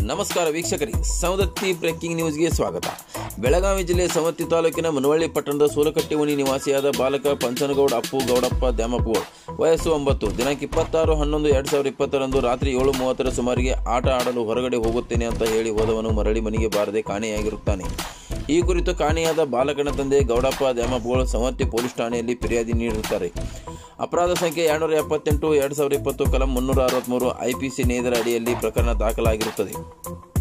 ನಮಸ್ಕಾರ ವೀಕ್ಷಕರಿಗೆ ಸವದತ್ತಿ ಬ್ರೇಕಿಂಗ್ ನ್ಯೂಸ್ಗೆ ಸ್ವಾಗತ ಬೆಳಗಾವಿ ಜಿಲ್ಲೆ ಸವದತ್ತಿ ತಾಲೂಕಿನ ಮನವಳ್ಳಿ ಪಟ್ಟಣದ ಸೂಲಕಟ್ಟಿ ಉಣಿ ನಿವಾಸಿಯಾದ ಬಾಲಕ ಪಂಚನಗೌಡ ಅಪ್ಪು ಗೌಡಪ್ಪ ದ್ಯಾಮಪ್ಪಗೋಳ್ ವಯಸ್ಸು ಒಂಬತ್ತು ದಿನಾಂಕ ಇಪ್ಪತ್ತಾರು ಹನ್ನೊಂದು ಎರಡು ಸಾವಿರದ ಇಪ್ಪತ್ತರಂದು ರಾತ್ರಿ ಏಳು ಮೂವತ್ತರ ಸುಮಾರಿಗೆ ಆಟ ಆಡಲು ಹೊರಗಡೆ ಹೋಗುತ್ತೇನೆ ಅಂತ ಹೇಳಿ ಹೋದವನು ಮರಳಿ ಮನೆಗೆ ಬಾರದೆ ಕಾಣೆಯಾಗಿರುತ್ತಾನೆ ಈ ಕುರಿತು ಕಾಣೆಯಾದ ಬಾಲಕನ ತಂದೆ ಗೌಡಪ್ಪ ದ್ಯಾಮಪ್ಪಗೋಳ್ ಸವದತ್ತಿ ಪೊಲೀಸ್ ಠಾಣೆಯಲ್ಲಿ ಫಿರ್ಯಾದಿ ನೀಡಿರುತ್ತಾರೆ ಅಪರಾಧ ಸಂಖ್ಯೆ ಎರಡುನೂರ ಎಪ್ಪತ್ತೆಂಟು ಎರಡು ಸಾವಿರದ ಇಪ್ಪತ್ತು ಕಲಂ ಮುನ್ನೂರ ಅರವತ್ತ್ಮೂರು ಐಪಿಸಿ ನೇದರ ಅಡಿಯಲ್ಲಿ ಪ್ರಕರಣ ದಾಖಲಾಗಿರುತ್ತದೆ